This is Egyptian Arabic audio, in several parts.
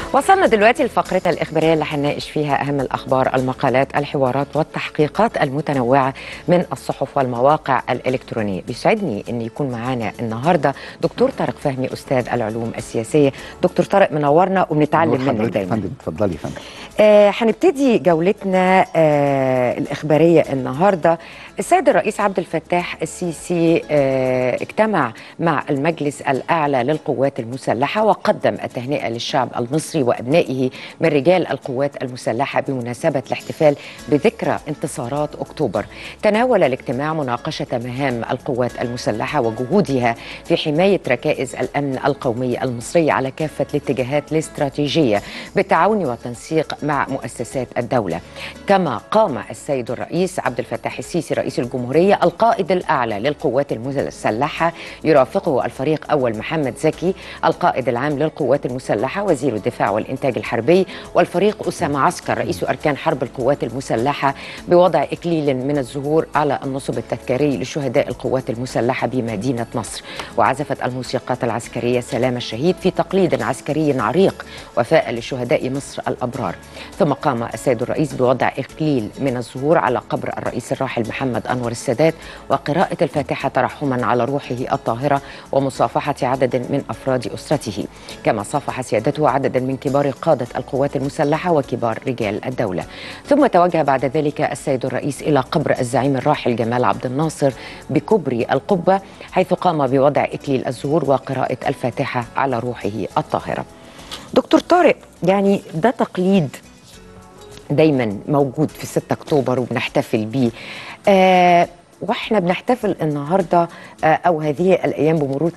وصلنا دلوقتي لفقرتنا الإخبارية اللي هنناقش فيها أهم الأخبار المقالات الحوارات والتحقيقات المتنوعة من الصحف والمواقع الإلكترونية بيسعدني أن يكون معانا النهاردة دكتور طارق فهمي أستاذ العلوم السياسية دكتور طارق منورنا وبنتعلم نور منك حضرتك يا دايما فندم اتفضلي يا فندم آه، هنبتدي جولتنا آه الإخبارية النهاردة السيد الرئيس عبد الفتاح السيسي آه اجتمع مع المجلس الأعلى للقوات المسلحة وقدم التهنئة للشعب المصري وأبنائه من رجال القوات المسلحة بمناسبة الاحتفال بذكرى انتصارات أكتوبر تناول الاجتماع مناقشة مهام القوات المسلحة وجهودها في حماية ركائز الأمن القومي المصري على كافة الاتجاهات الاستراتيجية بالتعاون والتنسيق مع مؤسسات الدولة كما قام السيد الرئيس عبد الفتاح السيسي رئيس الجمهورية القائد الأعلى للقوات المسلحة يرافقه الفريق أول محمد زكي القائد العام للقوات المسلحة وزير الدفاع والإنتاج الحربي والفريق أسامة عسكر رئيس أركان حرب القوات المسلحة بوضع إكليل من الزهور على النصب التذكاري لشهداء القوات المسلحة بمدينة نصر وعزفت الموسيقات العسكرية سلام الشهيد في تقليد عسكري عريق وفاء لشهداء مصر الأبرار ثم قام السيد الرئيس بوضع إكليل من الزهور على قبر الرئيس الراحل محمد أنور السادات وقراءة الفاتحة ترحما على روحه الطاهرة ومصافحة عدد من أفراد أسرته كما صافح سيادته عددا من كبار قادة القوات المسلحة وكبار رجال الدولة ثم توجه بعد ذلك السيد الرئيس إلى قبر الزعيم الراحل جمال عبد الناصر بكبري القبة حيث قام بوضع إكليل الزهور وقراءة الفاتحة على روحه الطاهرة دكتور طارق يعني ده تقليد دايما موجود في 6 اكتوبر وبنحتفل بيه آه واحنا بنحتفل النهارده آه او هذه الايام بمرور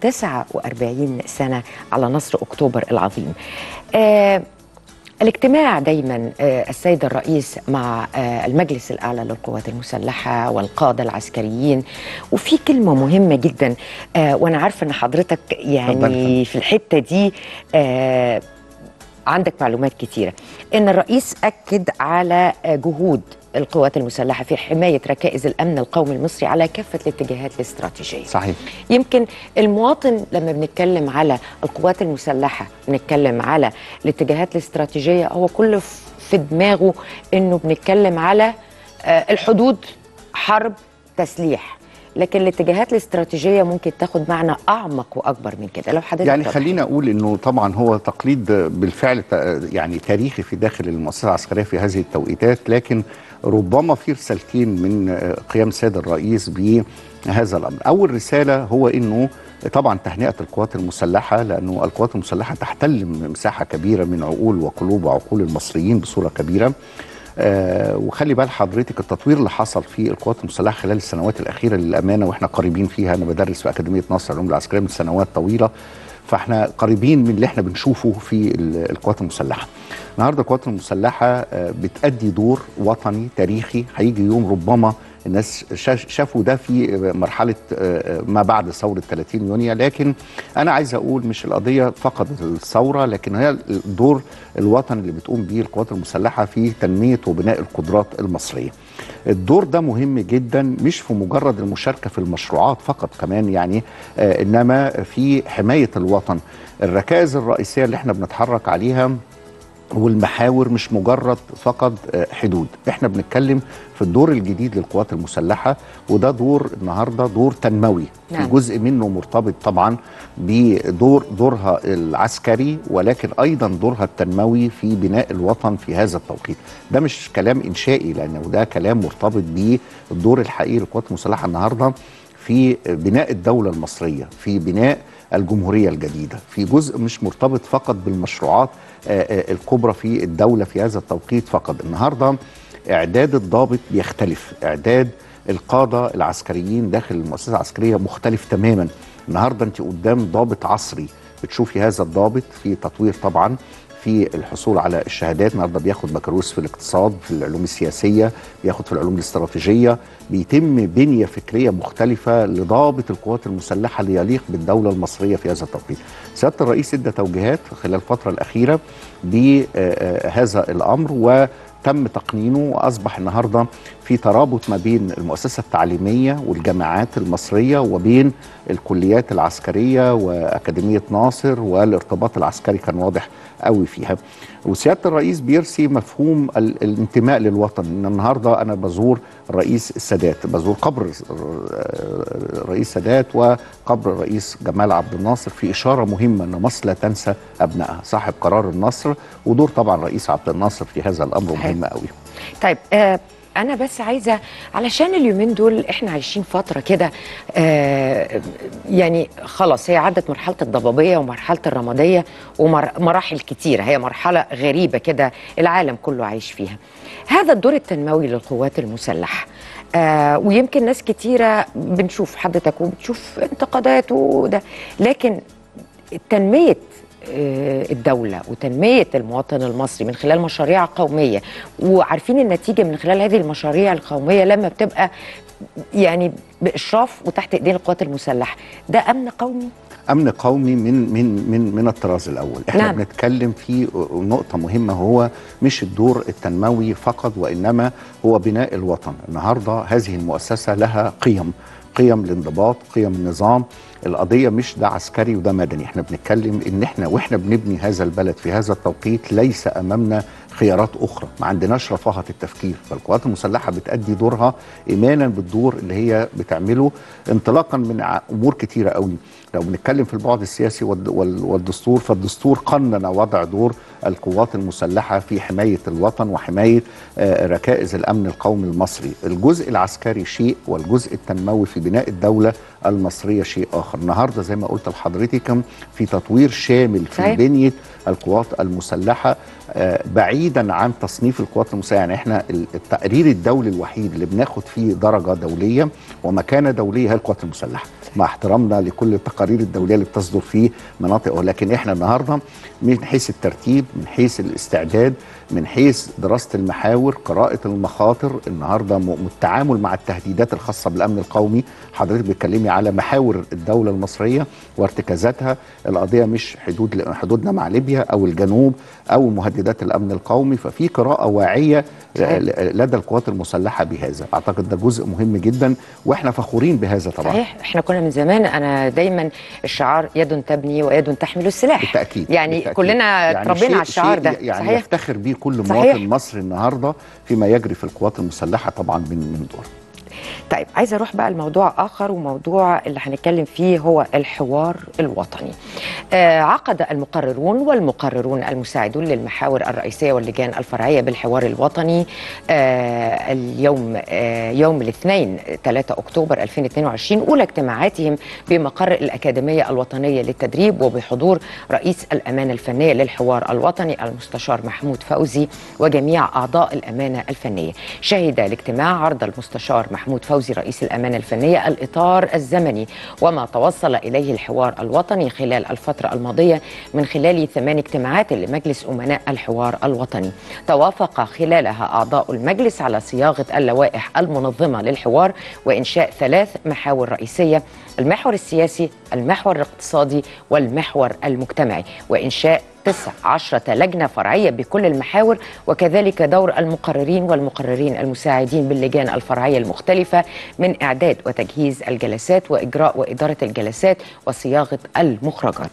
49 سنه على نصر اكتوبر العظيم. آه الاجتماع دايما آه السيد الرئيس مع آه المجلس الاعلى للقوات المسلحه والقاده العسكريين وفي كلمه مهمه جدا آه وانا عارفه ان حضرتك يعني في الحته دي آه عندك معلومات كتيرة إن الرئيس أكد على جهود القوات المسلحة في حماية ركائز الأمن القومي المصري على كافة الاتجاهات الاستراتيجية صحيح يمكن المواطن لما بنتكلم على القوات المسلحة بنتكلم على الاتجاهات الاستراتيجية هو كله في دماغه إنه بنتكلم على الحدود حرب تسليح لكن الاتجاهات الاستراتيجيه ممكن تاخد معنى اعمق واكبر من كده لو حضرتك يعني خلينا اقول انه طبعا هو تقليد بالفعل يعني تاريخي في داخل المؤسسه العسكريه في هذه التوقيتات لكن ربما في رسالتين من قيام السيد الرئيس بهذا الامر اول رساله هو انه طبعا تهنئه القوات المسلحه لانه القوات المسلحه تحتل مساحه كبيره من عقول وقلوب وعقول المصريين بصوره كبيره آه وخلي بال حضرتك التطوير اللي حصل في القوات المسلحه خلال السنوات الاخيره للامانه واحنا قريبين فيها انا بدرس في اكاديميه نصر العلوم العسكريه من سنوات طويله فاحنا قريبين من اللي احنا بنشوفه في القوات المسلحه. النهارده القوات المسلحه آه بتأدي دور وطني تاريخي هيجي يوم ربما الناس شافوا ده في مرحله ما بعد ثوره 30 يونيو لكن انا عايز اقول مش القضيه فقط الثوره لكن هي الدور الوطني اللي بتقوم به القوات المسلحه في تنميه وبناء القدرات المصريه. الدور ده مهم جدا مش في مجرد المشاركه في المشروعات فقط كمان يعني آه انما في حمايه الوطن. الركائز الرئيسيه اللي احنا بنتحرك عليها والمحاور مش مجرد فقط حدود احنا بنتكلم في الدور الجديد للقوات المسلحة وده دور النهاردة دور تنموي نعم. في جزء منه مرتبط طبعا بدور دورها العسكري ولكن أيضا دورها التنموي في بناء الوطن في هذا التوقيت ده مش كلام إنشائي لأنه ده كلام مرتبط بالدور الحقيقي للقوات المسلحة النهاردة في بناء الدولة المصرية في بناء الجمهورية الجديدة في جزء مش مرتبط فقط بالمشروعات الكبرى في الدولة في هذا التوقيت فقط النهاردة إعداد الضابط بيختلف إعداد القادة العسكريين داخل المؤسسة العسكرية مختلف تماما النهاردة أنت قدام ضابط عصري بتشوفي هذا الضابط في تطوير طبعا في الحصول على الشهادات النهارده بياخد بكالوريوس في الاقتصاد في العلوم السياسيه بياخد في العلوم الاستراتيجيه بيتم بنيه فكريه مختلفه لضابط القوات المسلحه ليليق بالدوله المصريه في هذا التوقيت. سياده الرئيس ادى توجيهات خلال الفتره الاخيره بهذا الامر و تم تقنينه واصبح النهارده في ترابط ما بين المؤسسه التعليميه والجامعات المصريه وبين الكليات العسكريه واكاديميه ناصر والارتباط العسكري كان واضح قوي فيها وسياده الرئيس بيرسي مفهوم ال- الانتماء للوطن ان النهارده انا بزور الرئيس السادات بزور قبر الرئيس السادات وقبر الرئيس جمال عبد الناصر في اشاره مهمه ان مصر لا تنسى ابنائها صاحب قرار النصر ودور طبعا الرئيس عبد الناصر في هذا الامر صحيح. مهم قوي طيب آه انا بس عايزه علشان اليومين دول احنا عايشين فتره كده آه يعني خلاص هي عدت مرحله الضبابيه ومرحله الرماديه ومراحل كتيره هي مرحله غريبه كده العالم كله عايش فيها هذا الدور التنموي للقوات المسلحه آه ويمكن ناس كتيره بنشوف حضرتك وبتشوف انتقادات وده لكن تنميه آه، الدولة وتنمية المواطن المصري من خلال مشاريع قومية وعارفين النتيجة من خلال هذه المشاريع القومية لما بتبقى يعني بإشراف وتحت إيدين القوات المسلحة ده أمن قومي امن قومي من من من من الطراز الاول احنا نعم. نعم. بنتكلم في نقطه مهمه هو مش الدور التنموي فقط وانما هو بناء الوطن النهارده هذه المؤسسه لها قيم قيم الانضباط قيم النظام القضيه مش ده عسكري وده مدني احنا بنتكلم ان احنا واحنا بنبني هذا البلد في هذا التوقيت ليس امامنا خيارات اخرى ما عندناش رفاهه التفكير فالقوات المسلحه بتادي دورها ايمانا بالدور اللي هي بتعمله انطلاقا من ع- امور كتيره قوي لو بنتكلم في البعد السياسي والد- وال- والدستور فالدستور قنن وضع دور القوات المسلحه في حمايه الوطن وحمايه آه، ركائز الامن القومي المصري الجزء العسكري شيء والجزء التنموي في بناء الدوله المصريه شيء اخر النهارده زي ما قلت لحضرتك في تطوير شامل في صحيح. بنيه القوات المسلحه آه، بعيدا عن تصنيف القوات المسلحه يعني احنا ال- التقرير الدولي الوحيد اللي بناخد فيه درجه دوليه ومكانه دوليه هي القوات المسلحه مع احترامنا لكل التقارير الدوليه اللي بتصدر في مناطق ولكن احنا النهارده من حيث الترتيب من حيث الاستعداد من حيث دراسه المحاور قراءه المخاطر النهارده م- التعامل مع التهديدات الخاصه بالامن القومي حضرتك بتكلمي على محاور الدوله المصريه وارتكازاتها القضيه مش حدود حدودنا مع ليبيا او الجنوب او مهددات الامن القومي ففي قراءه واعيه صحيح. ل- لدى القوات المسلحه بهذا اعتقد ده جزء مهم جدا واحنا فخورين بهذا طبعا صحيح احنا كنا من زمان انا دايما الشعار يد تبني ويد تحمل السلاح بالتاكيد يعني بالتأكيد. كلنا يعني اتربينا شيء- على الشعار شيء ده يعني صحيح يفتخر بيه كل صحيح. مواطن مصري النهارده فيما يجري في القوات المسلحه طبعا من من دور طيب عايزه اروح بقى لموضوع اخر وموضوع اللي هنتكلم فيه هو الحوار الوطني. آه عقد المقررون والمقررون المساعدون للمحاور الرئيسيه واللجان الفرعيه بالحوار الوطني آه اليوم آه يوم الاثنين 3 اكتوبر 2022 اولى اجتماعاتهم بمقر الاكاديميه الوطنيه للتدريب وبحضور رئيس الامانه الفنيه للحوار الوطني المستشار محمود فوزي وجميع اعضاء الامانه الفنيه. شهد الاجتماع عرض المستشار محمود فوزي رئيس الامانه الفنيه الاطار الزمني وما توصل اليه الحوار الوطني خلال الفتره الماضيه من خلال ثمان اجتماعات لمجلس امناء الحوار الوطني. توافق خلالها اعضاء المجلس على صياغه اللوائح المنظمه للحوار وانشاء ثلاث محاور رئيسيه المحور السياسي، المحور الاقتصادي والمحور المجتمعي وانشاء تسع عشرة لجنة فرعية بكل المحاور وكذلك دور المقررين والمقررين المساعدين باللجان الفرعية المختلفة من إعداد وتجهيز الجلسات وإجراء وإدارة الجلسات وصياغة المخرجات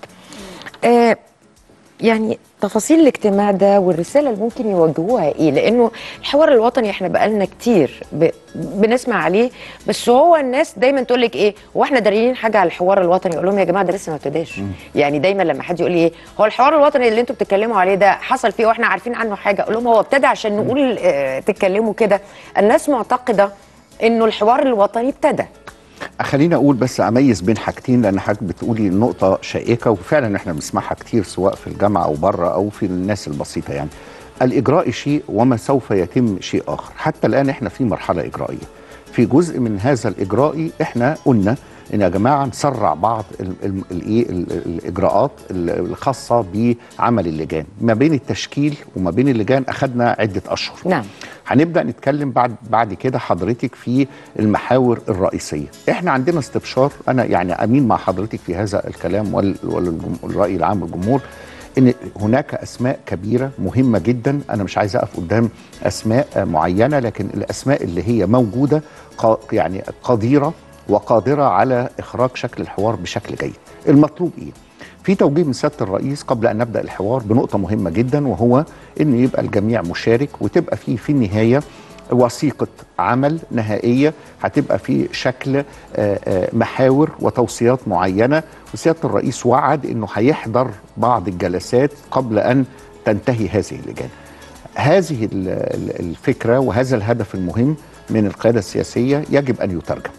آه يعني تفاصيل الاجتماع ده والرساله اللي ممكن يوجهوها ايه لانه الحوار الوطني احنا بقالنا كتير ب... بنسمع عليه بس هو الناس دايما تقول لك ايه هو احنا داريين حاجه على الحوار الوطني اقول لهم يا جماعه ده لسه ما ابتداش يعني دايما لما حد يقول لي ايه هو الحوار الوطني اللي انتوا بتتكلموا عليه ده حصل فيه واحنا عارفين عنه حاجه اقول لهم هو ابتدى عشان نقول اه تتكلموا كده الناس معتقده انه الحوار الوطني ابتدى خليني اقول بس اميز بين حاجتين لان حضرتك بتقولي نقطه شائكه وفعلا احنا بنسمعها كتير سواء في الجامعه او بره او في الناس البسيطه يعني الاجراء شيء وما سوف يتم شيء اخر حتى الان احنا في مرحله اجرائيه في جزء من هذا الاجرائي احنا قلنا ان يا جماعه نسرع بعض الايه الاجراءات الخاصه بعمل اللجان ما بين التشكيل وما بين اللجان اخذنا عده اشهر نعم هنبدا نتكلم بعد بعد كده حضرتك في المحاور الرئيسيه احنا عندنا استبشار انا يعني امين مع حضرتك في هذا الكلام والراي العام الجمهور ان هناك اسماء كبيره مهمه جدا انا مش عايز اقف قدام اسماء آه، معينه لكن الاسماء اللي هي موجوده قا- يعني قديره وقادره على اخراج شكل الحوار بشكل جيد المطلوب ايه في توجيه من سياده الرئيس قبل ان نبدا الحوار بنقطه مهمه جدا وهو ان يبقى الجميع مشارك وتبقى في في النهايه وثيقه عمل نهائيه هتبقى في شكل آه، آه، محاور وتوصيات معينه وسياده الرئيس وعد انه هيحضر بعض الجلسات قبل ان تنتهي هذه اللجان. هذه ال- ال- الفكره وهذا الهدف المهم من القياده السياسيه يجب ان يترجم.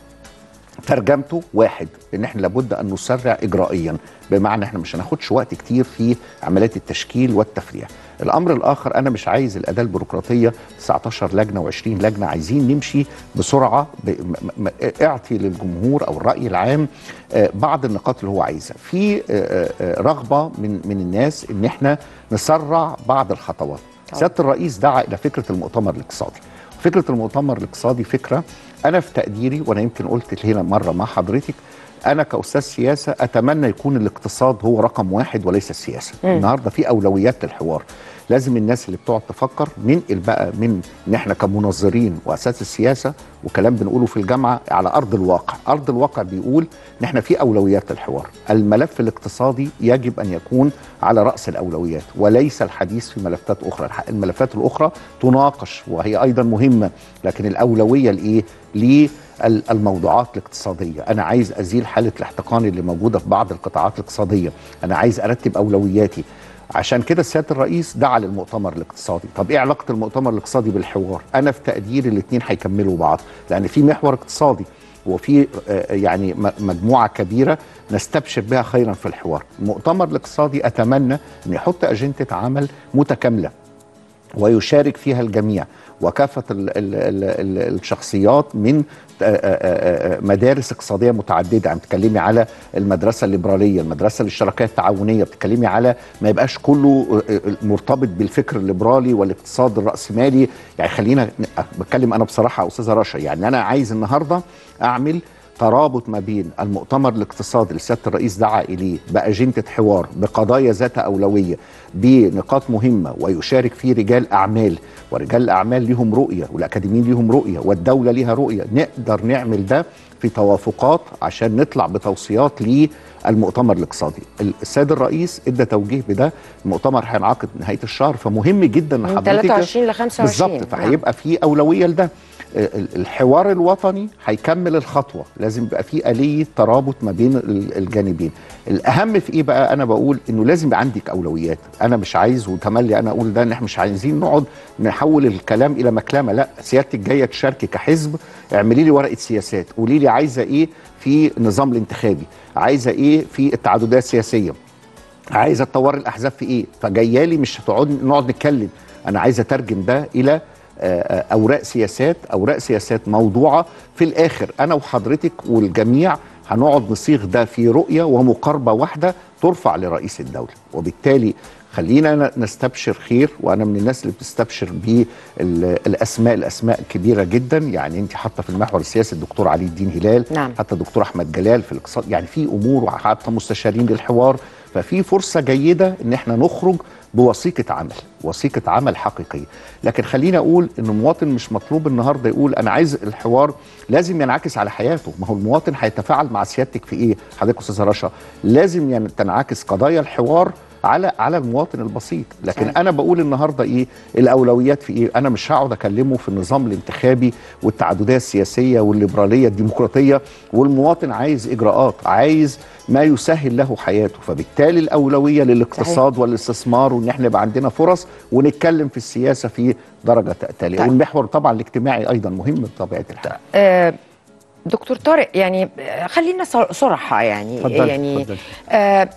ترجمته واحد ان احنا لابد ان نسرع اجرائيا بمعنى احنا مش هناخدش وقت كتير في عمليات التشكيل والتفريع الامر الاخر انا مش عايز الاداه البيروقراطيه 19 لجنه و20 لجنه عايزين نمشي بسرعه ب... م... م... اعطي للجمهور او الراي العام آه، بعض النقاط اللي هو عايزها في آه، آه، رغبه من من الناس ان احنا نسرع بعض الخطوات سياده الرئيس دعا الى فكره المؤتمر الاقتصادي فكره المؤتمر الاقتصادي فكره انا في تقديري وانا يمكن قلت هنا مره مع حضرتك انا كاستاذ سياسه اتمنى يكون الاقتصاد هو رقم واحد وليس السياسه مم. النهارده في اولويات للحوار لازم الناس اللي بتقعد تفكر ننقل بقى من ان احنا كمنظرين واساس السياسه وكلام بنقوله في الجامعه على ارض الواقع ارض الواقع بيقول ان احنا في اولويات للحوار الملف الاقتصادي يجب ان يكون على راس الاولويات وليس الحديث في ملفات اخرى الح- الملفات الاخرى تناقش وهي ايضا مهمه لكن الاولويه لايه للموضوعات الاقتصاديه انا عايز ازيل حاله الاحتقان اللي موجوده في بعض القطاعات الاقتصاديه انا عايز ارتب اولوياتي عشان كده سياده الرئيس دعا للمؤتمر الاقتصادي طب ايه علاقه المؤتمر الاقتصادي بالحوار انا في تقديري الاثنين هيكملوا بعض لان في محور اقتصادي وفي آه، يعني م- مجموعه كبيره نستبشر بها خيرا في الحوار المؤتمر الاقتصادي اتمنى ان يحط اجنده عمل متكامله ويشارك فيها الجميع وكافة ال ال ال ال الشخصيات من آه، آه، آه، مدارس اقتصادية متعددة عم تكلمي على المدرسة الليبرالية المدرسة الاشتراكية التعاونية بتكلمي على ما يبقاش كله آه، آه، مرتبط بالفكر الليبرالي والاقتصاد الرأسمالي يعني خلينا ن- بتكلم أنا بصراحة يا أستاذة رشا يعني أنا عايز النهاردة أعمل ترابط ما بين المؤتمر الاقتصادي اللي سياده الرئيس دعا اليه باجنده حوار بقضايا ذات اولويه بنقاط مهمه ويشارك فيه رجال اعمال ورجال الاعمال لهم رؤيه والاكاديميين لهم رؤيه والدوله لها رؤيه نقدر نعمل ده في توافقات عشان نطلع بتوصيات للمؤتمر الاقتصادي السيد الرئيس ادى توجيه بده المؤتمر هينعقد نهايه الشهر فمهم جدا من لحضرتك 23 ل 25 بالظبط فهيبقى في اولويه لده ال- الحوار الوطني هيكمل الخطوه لازم يبقى في اليه ترابط ما بين ال- الجانبين الاهم في ايه بقى انا بقول انه لازم يبقى عندك اولويات انا مش عايز وتملي انا اقول ده ان احنا مش عايزين نقعد نحول الكلام الى مكلمه لا سيادتك جايه تشاركي كحزب اعملي لي ورقه سياسات قولي لي عايزه ايه في النظام الانتخابي عايزه ايه في التعدديه السياسيه عايزه تطور الاحزاب في ايه فجايالي مش هتقعد نقعد نتكلم انا عايز اترجم ده الى آه، آه، اوراق سياسات اوراق سياسات موضوعه في الاخر انا وحضرتك والجميع هنقعد نصيغ ده في رؤيه ومقاربه واحده ترفع لرئيس الدوله وبالتالي خلينا ن- نستبشر خير وانا من الناس اللي بتستبشر بالاسماء الاسماء كبيره جدا يعني انت حاطه في المحور السياسي الدكتور علي الدين هلال نعم. حتى الدكتور احمد جلال في الاقتصاد يعني في امور وحتى مستشارين للحوار ففي فرصه جيده ان احنا نخرج بوثيقه عمل وثيقه عمل حقيقيه لكن خلينا اقول ان المواطن مش مطلوب النهارده يقول انا عايز الحوار لازم ينعكس على حياته ما هو المواطن هيتفاعل مع سيادتك في ايه حضرتك استاذه رشا لازم يعني تنعكس قضايا الحوار على على المواطن البسيط لكن صحيح. انا بقول النهارده ايه الاولويات في ايه انا مش هقعد اكلمه في النظام الانتخابي والتعدديه السياسيه والليبراليه الديمقراطيه والمواطن عايز اجراءات عايز ما يسهل له حياته فبالتالي الاولويه للاقتصاد والاستثمار وان احنا يبقى عندنا فرص ونتكلم في السياسه في درجه تاليه طيب. والمحور طبعا الاجتماعي ايضا مهم بطبيعه الحال آه، دكتور طارق يعني آه، خلينا صر- صراحة يعني اتفضلي، يعني اتفضلي. آه،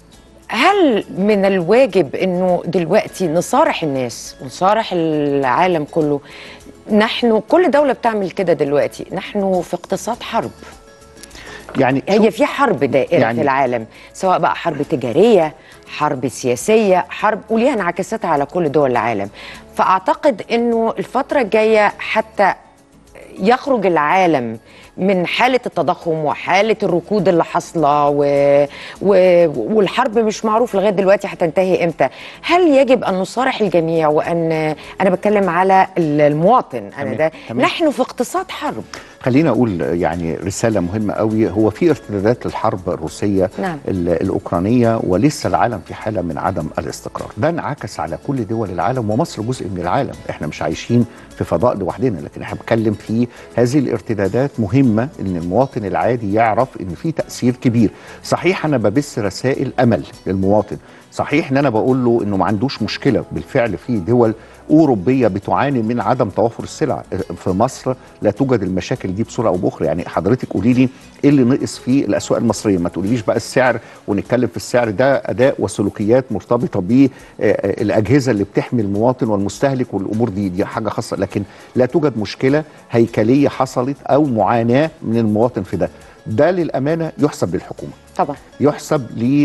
هل من الواجب انه دلوقتي نصارح الناس ونصارح العالم كله نحن كل دولة بتعمل كده دلوقتي نحن في اقتصاد حرب يعني هي في حرب دائرة يعني- يعني في العالم سواء بقى حرب تجارية حرب سياسية حرب وليها انعكاساتها على كل دول العالم فأعتقد أنه الفترة الجاية حتى يخرج العالم من حاله التضخم وحاله الركود اللي حاصله و... و... والحرب مش معروف لغايه دلوقتي هتنتهي امتى هل يجب ان نصارح الجميع وان انا بتكلم على المواطن انا تمام، ده تمام. نحن في اقتصاد حرب خلينا اقول يعني رساله مهمه قوي هو في ارتدادات للحرب الروسيه نعم. ال- الاوكرانيه ولسه العالم في حاله من عدم الاستقرار ده انعكس على كل دول العالم ومصر جزء من العالم احنا مش عايشين في فضاء لوحدنا لكن احنا بنتكلم في هذه الارتدادات مهمه ان المواطن العادي يعرف ان في تاثير كبير صحيح انا ببث رسائل امل للمواطن صحيح ان انا بقول له انه ما عندوش مشكله بالفعل في دول اوروبيه بتعاني من عدم توافر السلع في مصر لا توجد المشاكل دي بصوره او باخرى يعني حضرتك قولي لي ايه اللي نقص في الاسواق المصريه ما تقوليش بقى السعر ونتكلم في السعر ده اداء وسلوكيات مرتبطه بالاجهزه اللي بتحمي المواطن والمستهلك والامور دي دي حاجه خاصه لكن لا توجد مشكله هيكليه حصلت او معاناه من المواطن في ده ده للامانه يحسب للحكومه طبعا يحسب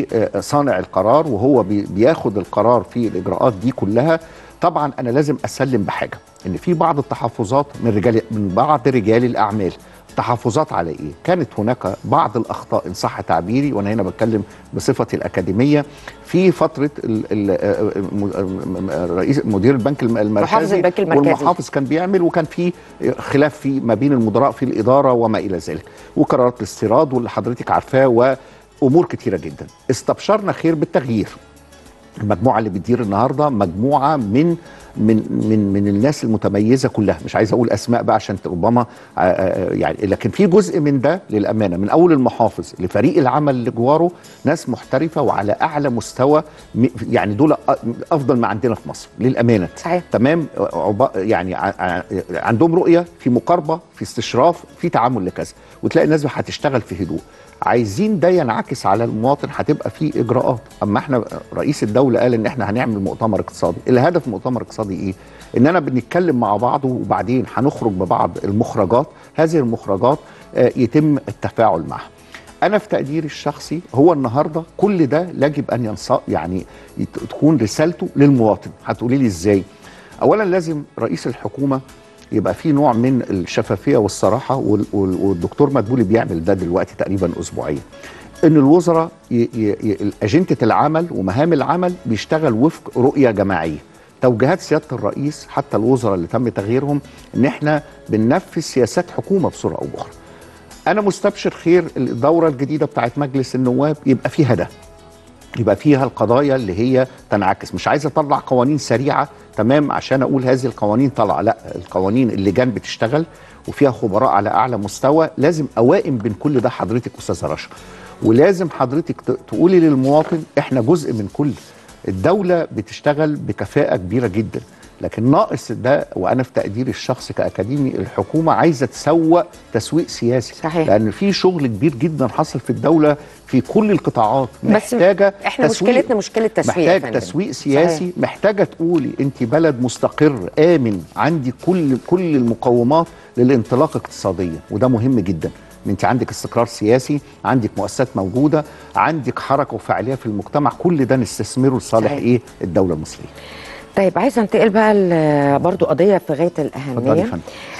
لصانع القرار وهو بي- بياخد القرار في الاجراءات دي كلها طبعا انا لازم اسلم بحاجه ان في بعض التحفظات من رجال من بعض رجال الاعمال تحفظات على ايه؟ كانت هناك بعض الاخطاء ان صح تعبيري وانا هنا بتكلم بصفتي الاكاديميه في فتره ال ال م- رئيس مدير البنك الم- المركزي محافظ البنك المركزي. والمحافظ كان بيعمل وكان في خلاف في ما بين المدراء في الاداره وما الى ذلك وقرارات الاستيراد واللي حضرتك عارفاه وامور كتيره جدا استبشرنا خير بالتغيير المجموعه اللي بتدير النهارده مجموعه من من من من الناس المتميزه كلها مش عايز اقول اسماء بقى عشان ربما آه، آه، يعني لكن في جزء من ده للامانه من اول المحافظ لفريق العمل اللي جواره ناس محترفه وعلى اعلى مستوى م- يعني دول أ- افضل ما عندنا في مصر للامانه صحيح. تمام عب- يعني ع- ع- عندهم رؤيه في مقاربه في استشراف في تعامل لكذا وتلاقي الناس هتشتغل في هدوء عايزين ده ينعكس على المواطن هتبقى فيه اجراءات اما احنا رئيس الدوله قال ان احنا هنعمل مؤتمر اقتصادي الهدف من المؤتمر الاقتصادي ايه اننا بنتكلم مع بعض وبعدين هنخرج ببعض المخرجات هذه المخرجات آه، يتم التفاعل معها انا في تقديري الشخصي هو النهارده كل ده يجب ان ينص يعني يت- تكون رسالته للمواطن هتقولي لي ازاي اولا لازم رئيس الحكومه يبقى في نوع من الشفافيه والصراحه وال- وال- والدكتور مدبولي بيعمل ده دلوقتي تقريبا اسبوعيا ان الوزراء ي- ي- ي- اجنده العمل ومهام العمل بيشتغل وفق رؤيه جماعيه توجيهات سياده الرئيس حتى الوزراء اللي تم تغييرهم ان احنا بننفذ سياسات حكومه بصوره او باخرى انا مستبشر خير الدوره الجديده بتاعت مجلس النواب يبقى فيها ده يبقى فيها القضايا اللي هي تنعكس مش عايز اطلع قوانين سريعه تمام عشان اقول هذه القوانين طالعه لا القوانين اللجان بتشتغل وفيها خبراء على اعلى مستوى لازم اوائم بين كل ده حضرتك استاذه رشا ولازم حضرتك ت- تقولي للمواطن احنا جزء من كل الدوله بتشتغل بكفاءه كبيره جدا لكن ناقص ده وانا في تقديري الشخصي كاكاديمي الحكومه عايزه تسوق تسويق سياسي صحيح. لان في شغل كبير جدا حصل في الدوله في كل القطاعات بس محتاجه احنا تسويق. مشكلتنا مشكله تسويق يا محتاج فندم. تسويق سياسي صحيح. محتاجه تقولي انت بلد مستقر امن عندي كل كل المقومات للانطلاق اقتصاديا وده مهم جدا ان انت عندك استقرار سياسي عندك مؤسسات موجوده عندك حركه وفعاليه في المجتمع كل ده نستثمره لصالح صحيح. ايه الدوله المصريه طيب عايزه انتقل بقى ل- برضو قضيه في غايه اتفضلي يا الاهميه فندم.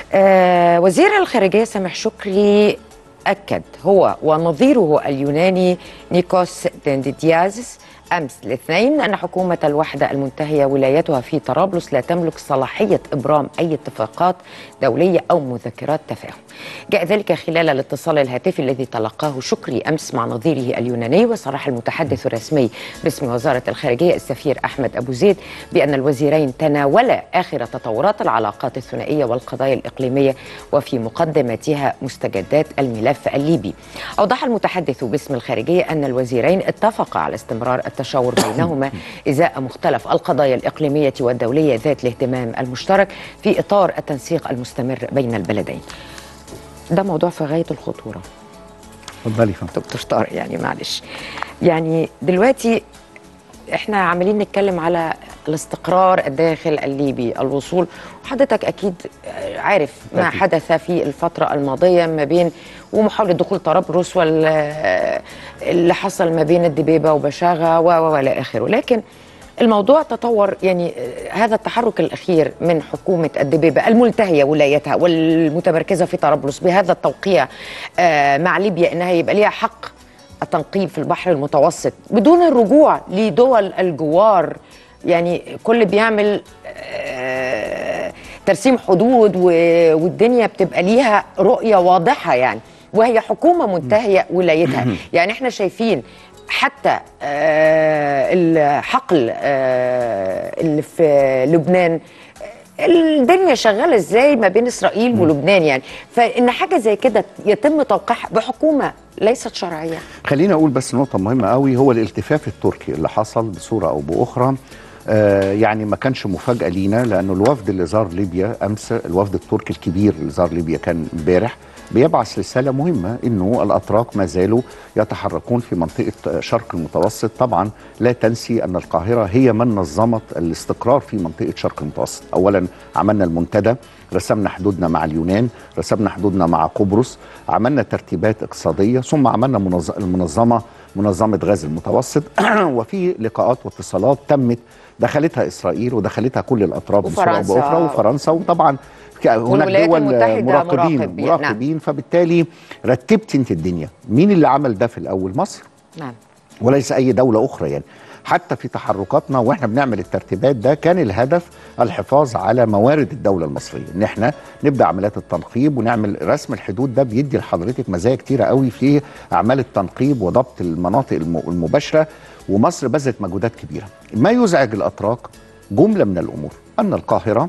آه وزير الخارجيه سامح شكري اكد هو ونظيره اليوناني نيكوس ديندياز امس الاثنين ان حكومه الوحده المنتهيه ولايتها في طرابلس لا تملك صلاحيه ابرام اي اتفاقات دوليه او مذكرات تفاهم. جاء ذلك خلال الاتصال الهاتفي الذي تلقاه شكري امس مع نظيره اليوناني وصرح المتحدث الرسمي باسم وزاره الخارجيه السفير احمد ابو زيد بان الوزيرين تناولا اخر تطورات العلاقات الثنائيه والقضايا الاقليميه وفي مقدمتها مستجدات الملف الليبي. اوضح المتحدث باسم الخارجيه ان الوزيرين اتفقا على استمرار التشاور بينهما ازاء مختلف القضايا الاقليميه والدوليه ذات الاهتمام المشترك في اطار التنسيق المستمر بين البلدين. ده موضوع في غايه الخطوره. اتفضلي يا فندم دكتور طارق يعني معلش يعني دلوقتي احنا عمالين نتكلم على الاستقرار الداخل الليبي الوصول وحضرتك اكيد عارف ما أكيد. حدث في الفتره الماضيه ما بين ومحاوله دخول طرابلس وال اللي حصل ما بين الدبيبه وبشاغه و و- والى اخره لكن الموضوع تطور يعني آه، هذا التحرك الاخير من حكومه الدبيبه الملتهيه ولايتها والمتمركزه في طرابلس بهذا التوقيع آه، مع ليبيا انها يبقى ليها حق التنقيب في البحر المتوسط بدون الرجوع لدول الجوار يعني كل بيعمل آه، ترسيم حدود و- والدنيا بتبقى ليها رؤيه واضحه يعني وهي حكومه منتهيه ولايتها يعني احنا شايفين حتى آه، الحقل آه، اللي في لبنان الدنيا شغاله ازاي ما بين اسرائيل ولبنان يعني فان حاجه زي كده يتم توقيعها بحكومه ليست شرعيه خليني اقول بس نقطه مهمه قوي هو الالتفاف التركي اللي حصل بصوره او باخرى آه يعني ما كانش مفاجاه لينا لانه الوفد اللي زار ليبيا امس الوفد التركي الكبير اللي زار ليبيا كان امبارح بيبعث رساله مهمه انه الاتراك ما زالوا يتحركون في منطقه شرق المتوسط طبعا لا تنسي ان القاهره هي من نظمت الاستقرار في منطقه شرق المتوسط اولا عملنا المنتدى رسمنا حدودنا مع اليونان رسمنا حدودنا مع قبرص عملنا ترتيبات اقتصاديه ثم عملنا منظ- المنظمه منظمه غاز المتوسط وفي لقاءات واتصالات تمت دخلتها اسرائيل ودخلتها كل الاطراف بصوره او وفرنسا. باخرى وفرنسا وطبعا ك- هناك والولايات دول المتحدة مراقبين مراقب، نعم. مراقبين فبالتالي رتبت انت الدنيا مين اللي عمل ده في الاول مصر نعم وليس اي دوله اخرى يعني حتى في تحركاتنا واحنا بنعمل الترتيبات ده كان الهدف الحفاظ على موارد الدوله المصريه ان احنا نبدا عمليات التنقيب ونعمل رسم الحدود ده بيدي لحضرتك مزايا كتيره قوي في اعمال التنقيب وضبط المناطق الم- المباشره ومصر بذلت مجهودات كبيره ما يزعج الاتراك جمله من الامور ان القاهره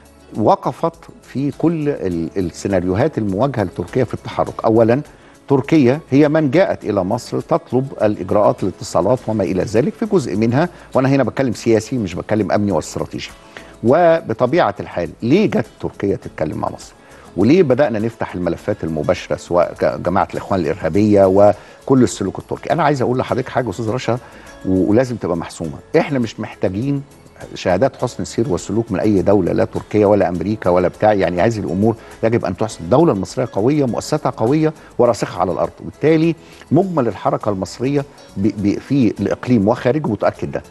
وقفت في كل ال- السيناريوهات المواجهه لتركيا في التحرك اولا تركيا هي من جاءت الى مصر تطلب الاجراءات الاتصالات وما الى ذلك في جزء منها وانا هنا بتكلم سياسي مش بتكلم امني واستراتيجي وبطبيعه الحال ليه جت تركيا تتكلم مع مصر وليه بدانا نفتح الملفات المباشره سواء ك- جماعه الاخوان الارهابيه وكل السلوك التركي انا عايز اقول لحضرتك حاجه استاذ رشا و- ولازم تبقى محسومه احنا مش محتاجين شهادات حسن السير والسلوك من اي دوله لا تركيا ولا امريكا ولا بتاع يعني هذه الامور يجب ان تحسن الدوله المصريه قويه مؤسساتها قويه وراسخه على الارض وبالتالي مجمل الحركه المصريه ب- ب- في الاقليم وخارجه متاكد ده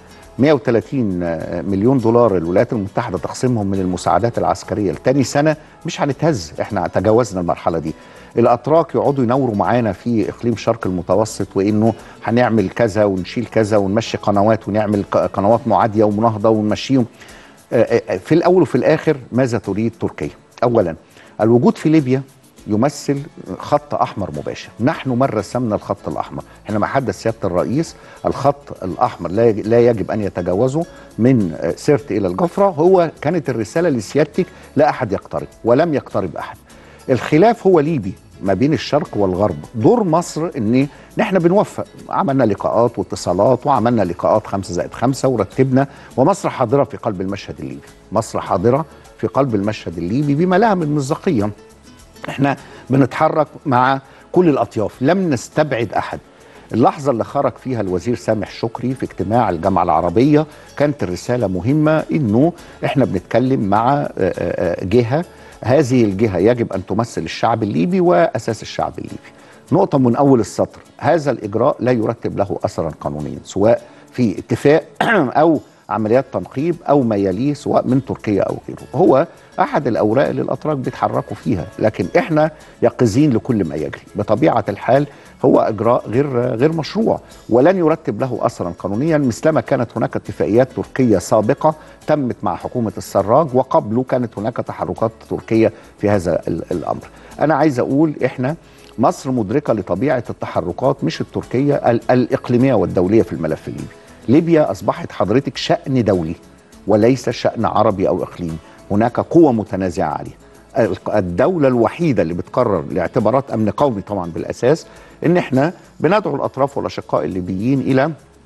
130 مليون دولار الولايات المتحده تقسيمهم من المساعدات العسكريه لتاني سنه مش هنتهز احنا تجاوزنا المرحله دي الاتراك يقعدوا ينوروا معانا في اقليم شرق المتوسط وانه هنعمل كذا ونشيل كذا ونمشي قنوات ونعمل ق- قنوات معاديه ومناهضه ونمشيهم آه، آه، في الاول وفي الاخر ماذا تريد تركيا؟ اولا الوجود في ليبيا يمثل خط احمر مباشر، نحن من رسمنا الخط الاحمر، احنا ما حدث سياده الرئيس الخط الاحمر لا يج- لا يجب ان يتجاوزه من آه، سرت الى الجفره هو كانت الرساله لسيادتك لا احد يقترب ولم يقترب احد. الخلاف هو ليبي ما بين الشرق والغرب دور مصر ان احنا بنوفق عملنا لقاءات واتصالات وعملنا لقاءات خمسة زائد خمسة ورتبنا ومصر حاضرة في قلب المشهد الليبي مصر حاضرة في قلب المشهد الليبي بما لها من مصداقية احنا بنتحرك مع كل الأطياف لم نستبعد أحد اللحظة اللي خرج فيها الوزير سامح شكري في اجتماع الجامعة العربية كانت الرسالة مهمة انه احنا بنتكلم مع آه، آه، جهة هذه الجهة يجب أن تمثل الشعب الليبي وأساس الشعب الليبي نقطة من أول السطر هذا الإجراء لا يرتب له أثرا قانونيا سواء في اتفاق أو عمليات تنقيب أو ما يليه سواء من تركيا أو غيره هو أحد الأوراق اللي الأتراك بيتحركوا فيها لكن إحنا يقظين لكل ما يجري بطبيعة الحال هو إجراء غير غير مشروع ولن يرتب له أثرا قانونيا مثلما كانت هناك اتفاقيات تركية سابقة تمت مع حكومة السراج وقبله كانت هناك تحركات تركية في هذا ال- الأمر أنا عايز أقول إحنا مصر مدركة لطبيعة التحركات مش التركية ال- الإقليمية والدولية في الملف الليبي ليبيا أصبحت حضرتك شأن دولي وليس شأن عربي أو إقليمي هناك قوة متنازعة عليه الق- الدولة الوحيدة اللي بتقرر لاعتبارات أمن قومي طبعا بالأساس إن إحنا بندعو الأطراف والأشقاء الليبيين إلى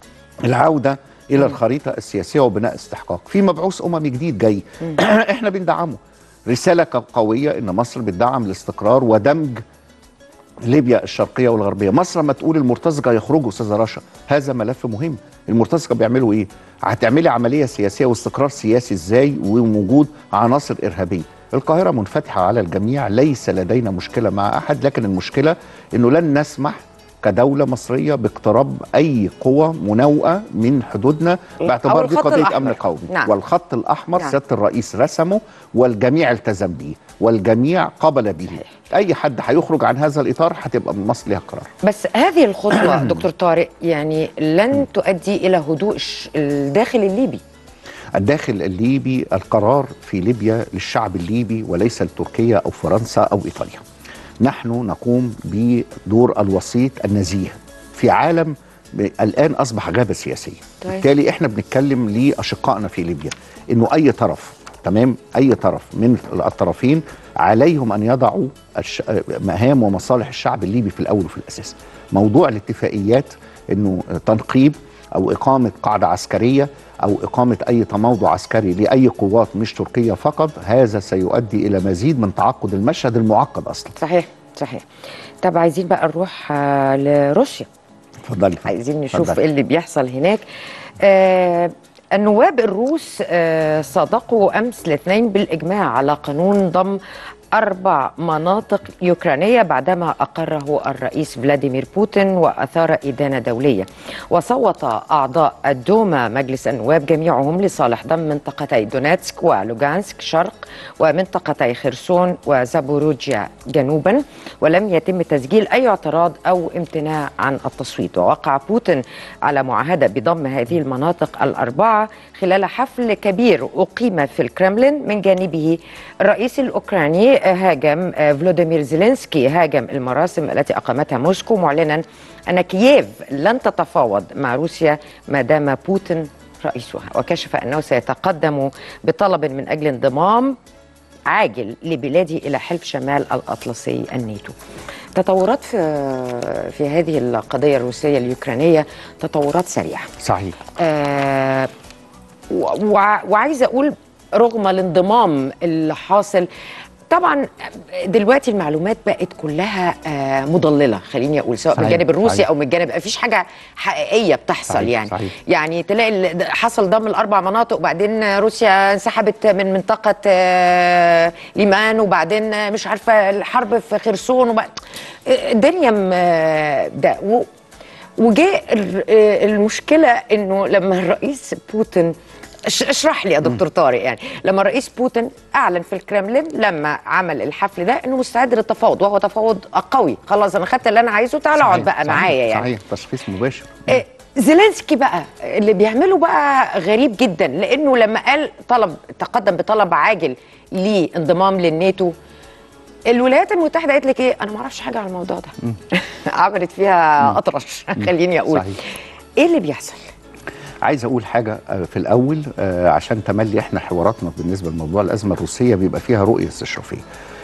العودة إلى الخريطة السياسية وبناء استحقاق في مبعوث أممي جديد جاي إحنا بندعمه رسالة ق- قوية إن مصر بتدعم الاستقرار ودمج ليبيا الشرقيه والغربيه مصر لما تقول المرتزقه يخرجوا استاذه رشا هذا ملف مهم المرتزقه بيعملوا ايه هتعملي عمليه سياسيه واستقرار سياسي ازاي ووجود عناصر ارهابيه القاهره منفتحه على الجميع ليس لدينا مشكله مع احد لكن المشكله انه لن نسمح كدوله مصريه باقتراب اي قوه مناوئه من حدودنا باعتبار أو دي الخط قضيه الأحمر. امن قومي نعم. والخط الاحمر نعم. سياده الرئيس رسمه والجميع التزم به والجميع قبل به اي حد هيخرج عن هذا الاطار هتبقى من مصر ليها قرار بس هذه الخطوة دكتور طارق يعني لن تؤدي إلى هدوء الش- الداخل الليبي الداخل الليبي القرار في ليبيا للشعب الليبي وليس لتركيا او فرنسا او ايطاليا. نحن نقوم بدور الوسيط النزيه في عالم ب- الان اصبح غابه سياسيه. طيب. بالتالي احنا بنتكلم لاشقائنا في ليبيا انه اي طرف تمام اي طرف من الطرفين عليهم ان يضعوا الش... مهام ومصالح الشعب الليبي في الاول وفي الاساس. موضوع الاتفاقيات انه تنقيب او اقامه قاعده عسكريه او اقامه اي تموضع عسكري لاي قوات مش تركيه فقط هذا سيؤدي الى مزيد من تعقد المشهد المعقد اصلا صحيح صحيح طب عايزين بقى نروح آه، لروسيا اتفضلي عايزين نشوف اتفضلي. ايه اللي بيحصل هناك آه النواب الروس آه صادقوا امس الاثنين بالاجماع على قانون ضم اربع مناطق يوكرانيه بعدما اقره الرئيس فلاديمير بوتين واثار ادانه دوليه وصوت اعضاء الدوما مجلس النواب جميعهم لصالح ضم منطقتي دونيتسك ولوغانسك شرق ومنطقتي خرسون وزابوروجيا جنوبا ولم يتم تسجيل اي اعتراض او امتناع عن التصويت ووقع بوتين على معاهده بضم هذه المناطق الاربعه خلال حفل كبير اقيم في الكرملين من جانبه الرئيس الاوكراني هاجم فلوديمير زيلينسكي هاجم المراسم التي اقامتها موسكو معلنا ان كييف لن تتفاوض مع روسيا ما دام بوتين رئيسها وكشف انه سيتقدم بطلب من اجل انضمام عاجل لبلاده الى حلف شمال الاطلسي الناتو. تطورات في في هذه القضيه الروسيه اليوكرانيه تطورات سريعه. صحيح آه و- وع- وعايزه اقول رغم الانضمام اللي حاصل طبعا دلوقتي المعلومات بقت كلها آه مضلله خليني اقول سواء من صحيح، الجانب الروسي صحيح. او من الجانب مفيش حاجه حقيقيه بتحصل صحيح، يعني صحيح. يعني تلاقي ال- حصل ضم الاربع مناطق وبعدين روسيا انسحبت من منطقه آه، ليمان وبعدين آه، مش عارفه الحرب في خرسون وبعد الدنيا م- آه، ده و- وجاء ال- آه، المشكله انه لما الرئيس بوتين اش- اشرح لي يا دكتور طارق يعني لما الرئيس بوتين اعلن في الكرملين لما عمل الحفل ده انه مستعد للتفاوض وهو تفاوض قوي خلاص انا خدت اللي انا عايزه تعالى اقعد صحيح، بقى صحيح، معايا يعني صحيح تشخيص مباشر آه، زيلينسكي بقى اللي بيعمله بقى غريب جدا لانه لما قال طلب تقدم بطلب عاجل لانضمام للناتو الولايات المتحده قالت لك ايه انا ما اعرفش حاجه عن الموضوع ده عملت فيها اطرش خليني اقول صحيح. ايه اللي بيحصل عايز اقول حاجه آه، في الاول آه، عشان تملي احنا حواراتنا بالنسبه لموضوع الازمه الروسيه بيبقى فيها رؤيه استشرافيه.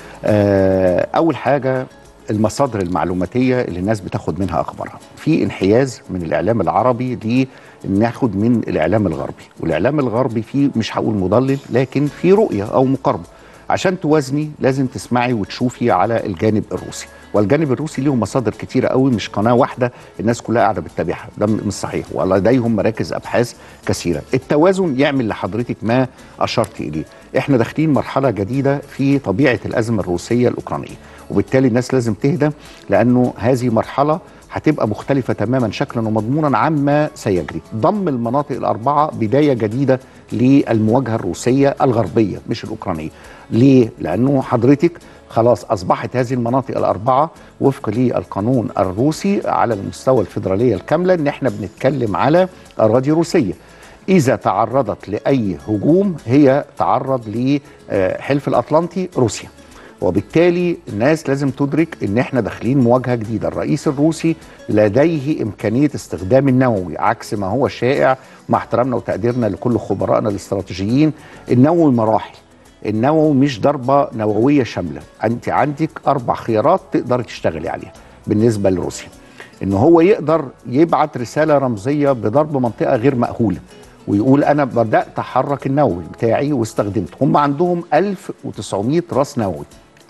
آه، اول حاجه المصادر المعلوماتيه اللي الناس بتاخد منها اخبارها. في انحياز من الاعلام العربي ل ناخد من الاعلام الغربي، والاعلام الغربي فيه مش هقول مضلل لكن في رؤيه او مقاربه. عشان توازني لازم تسمعي وتشوفي على الجانب الروسي والجانب الروسي ليهم مصادر كتيره قوي مش قناه واحده الناس كلها قاعده بتتابعها ده مش صحيح ولديهم مراكز ابحاث كثيره التوازن يعمل لحضرتك ما اشرت اليه احنا داخلين مرحله جديده في طبيعه الازمه الروسيه الاوكرانيه وبالتالي الناس لازم تهدى لانه هذه مرحله هتبقى مختلفة تماما شكلا ومضمونا عما سيجري ضم المناطق الأربعة بداية جديدة للمواجهة الروسية الغربية مش الأوكرانية ليه؟ لأنه حضرتك خلاص أصبحت هذه المناطق الأربعة وفق للقانون الروسي على المستوى الفيدرالية الكاملة إن احنا بنتكلم على أراضي روسية إذا تعرضت لأي هجوم هي تعرض لحلف الأطلنطي روسيا وبالتالي الناس لازم تدرك ان احنا داخلين مواجهه جديده، الرئيس الروسي لديه امكانيه استخدام النووي عكس ما هو شائع مع احترامنا وتقديرنا لكل خبرائنا الاستراتيجيين، النووي مراحل. النووي مش ضربه نوويه شامله، انت عندك اربع خيارات تقدر تشتغلي عليها بالنسبه لروسيا. ان هو يقدر يبعت رساله رمزيه بضرب منطقه غير مأهوله ويقول انا بدات احرك النووي بتاعي واستخدمته هم عندهم 1900 راس نووي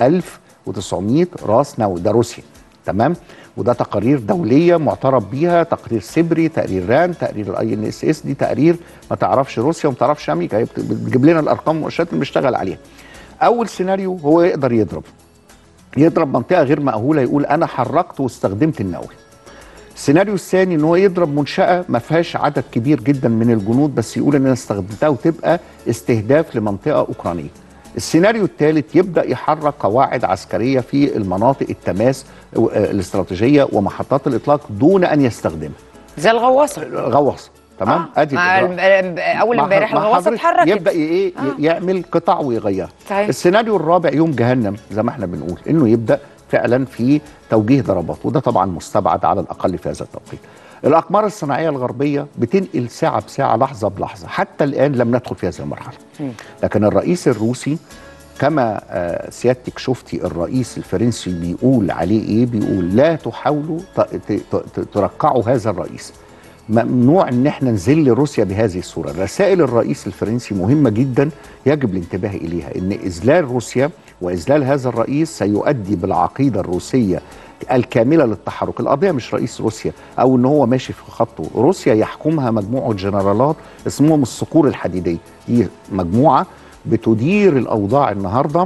1900 راس نووي ده روسيا تمام وده تقارير دوليه معترف بيها تقرير سبري تقرير ران تقرير الاي ان اس اس دي تقارير ما تعرفش روسيا وما تعرفش امريكا هي بت- بتجيب لنا الارقام والمؤشرات اللي بنشتغل عليها اول سيناريو هو يقدر يضرب يضرب منطقه غير مأهوله يقول انا حركت واستخدمت النووي السيناريو الثاني ان هو يضرب منشاه ما فيهاش عدد كبير جدا من الجنود بس يقول ان انا استخدمتها وتبقى استهداف لمنطقه اوكرانيه السيناريو الثالث يبدا يحرك قواعد عسكريه في المناطق التماس آه، الاستراتيجيه ومحطات الاطلاق دون ان يستخدمها زي الغواصه غواصه تمام آه. مع الإجراء. الم- اول مع- امبارح مع الغواصه حضرتك اتحركت يبدا ايه آه. يعمل قطع ويغيرها صحيح. السيناريو الرابع يوم جهنم زي ما احنا بنقول انه يبدا فعلا في توجيه ضربات وده طبعا مستبعد على الاقل في هذا التوقيت الاقمار الصناعيه الغربيه بتنقل ساعه بساعه لحظه بلحظه حتى الان لم ندخل في هذه المرحله لكن الرئيس الروسي كما آه، سيادتك شفتي الرئيس الفرنسي بيقول عليه ايه بيقول لا تحاولوا ت- ت- ت- ترقعوا هذا الرئيس ممنوع ان احنا نذل روسيا بهذه الصوره رسائل الرئيس الفرنسي مهمه جدا يجب الانتباه اليها ان اذلال روسيا واذلال هذا الرئيس سيؤدي بالعقيده الروسيه الكامله للتحرك القضيه مش رئيس روسيا او ان هو ماشي في خطه روسيا يحكمها مجموعه جنرالات اسمهم الصقور الحديديه دي مجموعه بتدير الاوضاع النهارده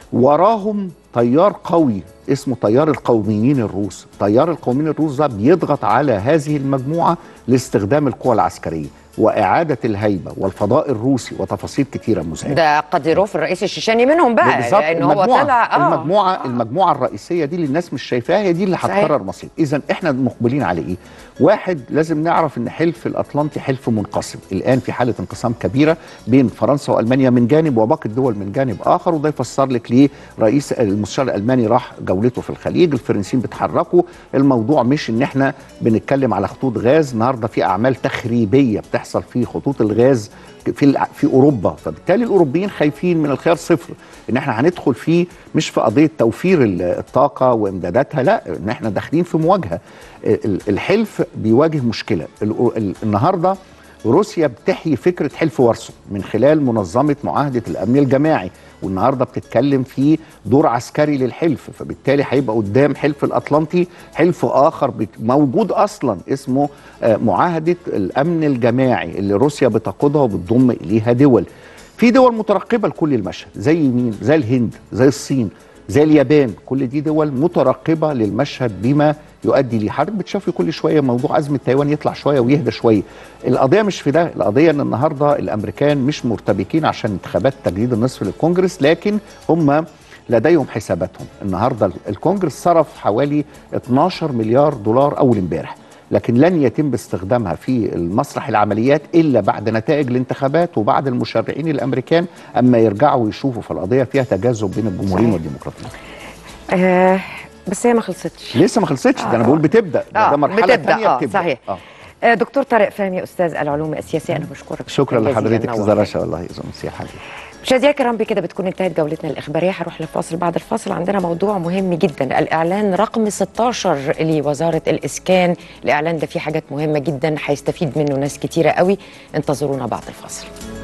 وراهم تيار قوي اسمه تيار القوميين الروس تيار القوميين الروس ده بيضغط على هذه المجموعة لاستخدام القوى العسكرية وإعادة الهيبة والفضاء الروسي وتفاصيل كتيرة مزعجة ده قديروف الرئيس الشيشاني منهم بقى بالظبط لان هو المجموعة طلع اه المجموعة المجموعة الرئيسية دي اللي الناس مش شايفاها هي دي اللي صحيح. هتقرر مصير إذا إحنا مقبلين على إيه؟ واحد لازم نعرف إن حلف الأطلنطي حلف منقسم الآن في حالة انقسام كبيرة بين فرنسا وألمانيا من جانب وباقي الدول من جانب آخر وده يفسر لك ليه رئيس المستشار الألماني راح جولته في الخليج الفرنسيين بيتحركوا الموضوع مش إن إحنا بنتكلم على خطوط غاز النهارده في أعمال تخريبية بتحصل في خطوط الغاز في الع- في اوروبا فبالتالي الاوروبيين خايفين من الخيار صفر ان احنا هندخل فيه مش في قضيه توفير ال- الطاقه وامداداتها لا ان احنا داخلين في مواجهه ال- الحلف بيواجه مشكله ال- ال- النهارده روسيا بتحيي فكره حلف وارسو من خلال منظمه معاهده الامن الجماعي والنهارده بتتكلم في دور عسكري للحلف فبالتالي هيبقى قدام حلف الاطلنطي حلف اخر بت- موجود اصلا اسمه آه، معاهده الامن الجماعي اللي روسيا بتقودها وبتضم اليها دول في دول مترقبه لكل المشهد زي مين زي الهند زي الصين زي اليابان كل دي دول مترقبه للمشهد بما يؤدي ليه حضرتك بتشوفي كل شويه موضوع ازمه تايوان يطلع شويه ويهدى شويه القضيه مش في ده القضيه ان النهارده الامريكان مش مرتبكين عشان انتخابات تجديد النصف للكونجرس لكن هم لديهم حساباتهم النهارده الكونجرس صرف حوالي 12 مليار دولار اول امبارح لكن لن يتم استخدامها في المسرح العمليات الا بعد نتائج الانتخابات وبعد المشرعين الامريكان اما يرجعوا يشوفوا في القضيه فيها تجاذب بين الجمهوريين صحيح. والديمقراطيين آه بس هي ما خلصتش لسه ما خلصتش ده انا آه. بقول بتبدا ده, ده مرحله بتبدا ثانيه اه بتبدا صحيح آه. آه. دكتور طارق فهمي استاذ العلوم السياسيه انا بشكرك شكرا جزيلا. لحضرتك نورت. استاذ رشا والله يا مسيح حبيبي مشاهدينا الكرام بكده بتكون انتهت جولتنا الاخباريه هروح لفاصل بعد الفاصل عندنا موضوع مهم جدا الاعلان رقم 16 لوزاره الاسكان الاعلان ده فيه حاجات مهمه جدا هيستفيد منه ناس كتيره قوي انتظرونا بعد الفاصل